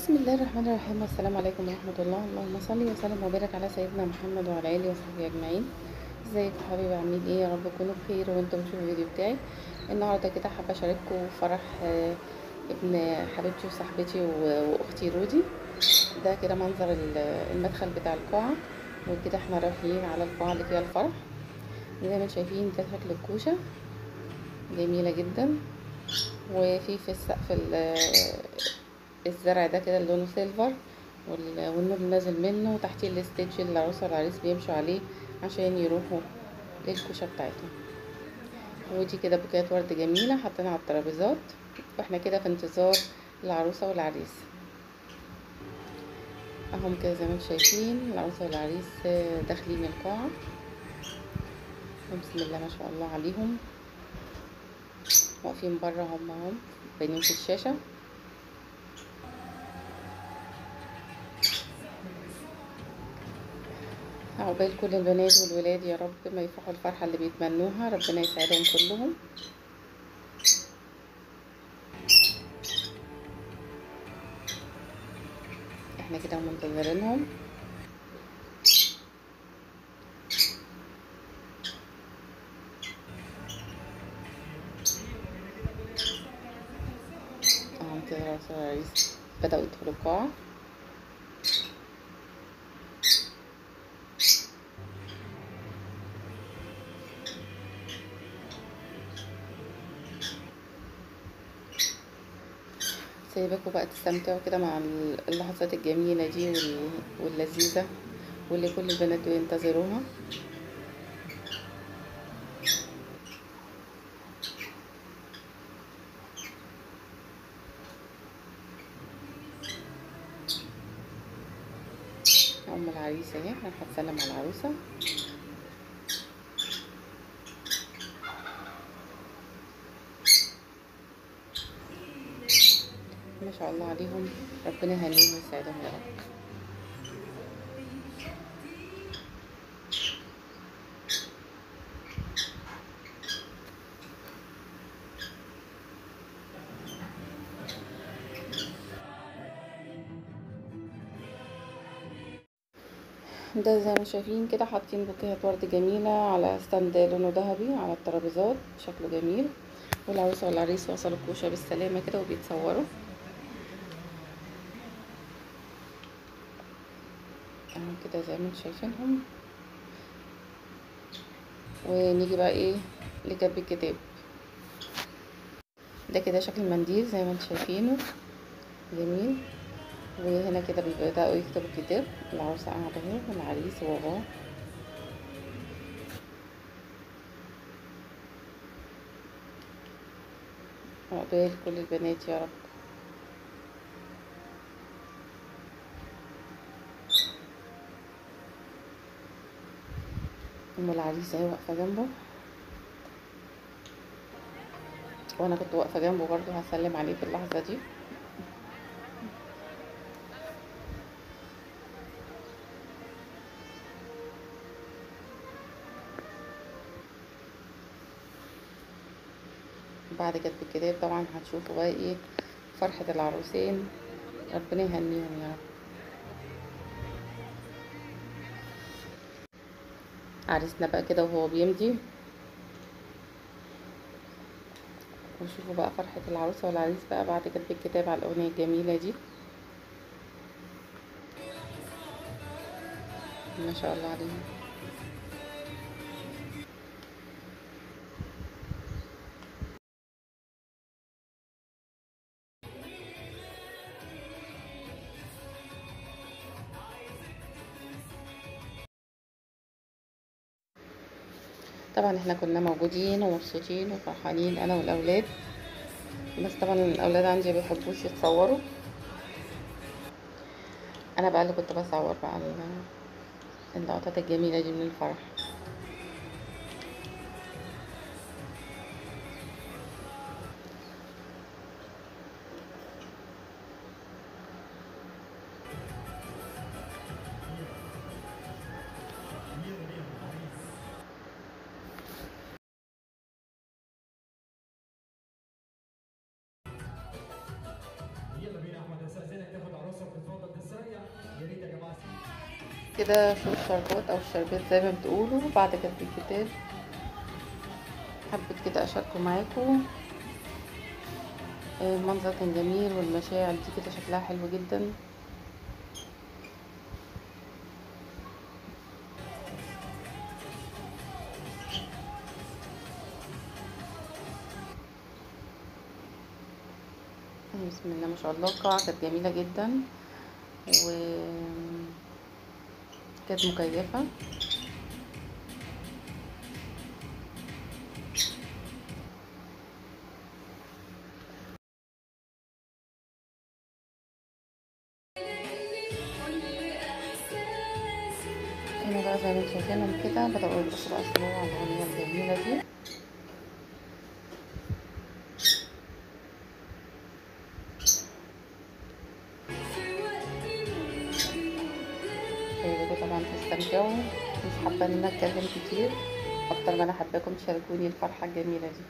بسم الله الرحمن الرحيم السلام عليكم ورحمة الله اللهم صل وسلم وبارك على سيدنا محمد وعلى آله وصحبه أجمعين ازيكم حبايبي عاملين ايه يا رب تكونوا بخير وانتم بتشوفوا الفيديو بتاعي النهارده كده حابة اشارككم فرح آه، ابن حبيبتي وصاحبتي و- واختي رودي ده كده منظر ال- المدخل بتاع القاعة وكده احنا رايحين على القاعة اللي فيها الفرح زي ما انتم شايفين ده شكل الكوشة جميلة جدا وفي في السقف ال- الزرع ده كده اللي لونه سيلفر وال- والنور نازل منه وتحتيه الستيج اللي العروسة والعريس بيمشوا عليه عشان يروحوا للكوشة بتاعتهم ودي كده بوكيات ورد جميلة حاطينها على الترابيزات واحنا كده في انتظار العروسة والعريس اهم كده زي ما انتم شايفين العروسة والعريس داخلين القاعة بسم الله ما شاء الله عليهم واقفين بره هم هم باينين في الشاشة عقبال كل البنات والولاد يا رب ما يفرحوا الفرحة اللي بيتمنوها ربنا يسعدهم كلهم احنا كده منتظرينهم اهم كده العروسة والعريس بدأوا يدخلوا القاعة سايباكوا بقى تستمتعوا كده مع اللحظات الجميلة دي وال- واللذيذة واللي كل البنات بينتظروها أم العريس اهي راح هتسلم على العروسة ما شاء الله عليهم ربنا يهنيهم ويسعدهم يا رب ده زي ما شايفين كده حاطين بوكيهات ورد جميلة على ستاند لونه ذهبي على الترابيزات شكله جميل والعروسة والعريس وصلوا الكوشة بالسلامة كده وبيتصوروا اهو كده زي ما انتم شايفينهم ونيجي بقى ايه لكتب الكتاب ده كده شكل المنديل زي ما انتم شايفينه جميل وهنا كده بيبدأوا يكتبوا الكتاب العروسة قاعدة اهي والعريس وباباه عقبال كل البنات يا رب ام العريس اهي واقفه جنبه وانا كنت واقفه جنبه برضو هسلم عليه في اللحظه دي بعد كتب الكتاب طبعا هتشوفوا بقى ايه فرحة العروسين ربنا يهنيهم يا رب عريسنا بقى كده وهو بيمضي وشوفوا بقى فرحة العروسة والعريس بقى بعد كتب الكتاب على الأغنية الجميلة دي ما شاء الله عليهم طبعا احنا كنا موجودين ومبسوطين وفرحانين انا والاولاد بس طبعا الاولاد عندي بيحبوش يتصوروا انا بقى اللي كنت بصور بقى ال- اللقطات الجميله دي من الفرح يلا بينا احمد استاذنك تاخد عروسه كده شو الشربات او الشربات زي ما بتقولوا بعد كتب الكتاب حبيت كده اشاركه معاكم المنظر كان جميل والمشاعر دي كده شكلها حلو جدا بسم الله ما شاء الله القاعة كانت جميلة جدا و كانت مكيفة هنا بقى زي ما انتم شايفينهم كده بدأوا يرقصوا بقى سوا على الأغنية الجميلة دي يا طبعا تستمتعوا مش حابة ان انا اتكلم كتير اكتر ما انا حباكم تشاركوني الفرحة الجميلة دي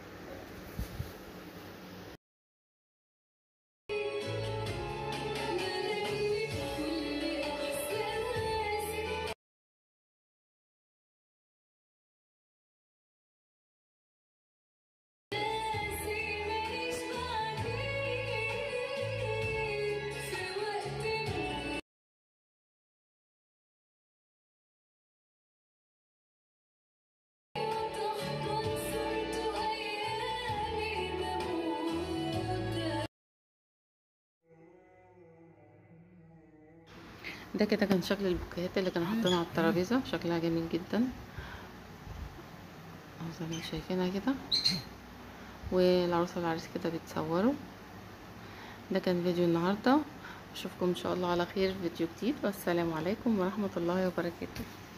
ده كده كان شكل البوكيهات اللي كانوا حاطينها على الترابيزه شكلها جميل جدا اهو زي ما انتم شايفينها كده والعروسه والعريس كده بيتصوروا ده كان فيديو النهارده اشوفكم ان شاء الله على خير في فيديو جديد والسلام عليكم ورحمه الله وبركاته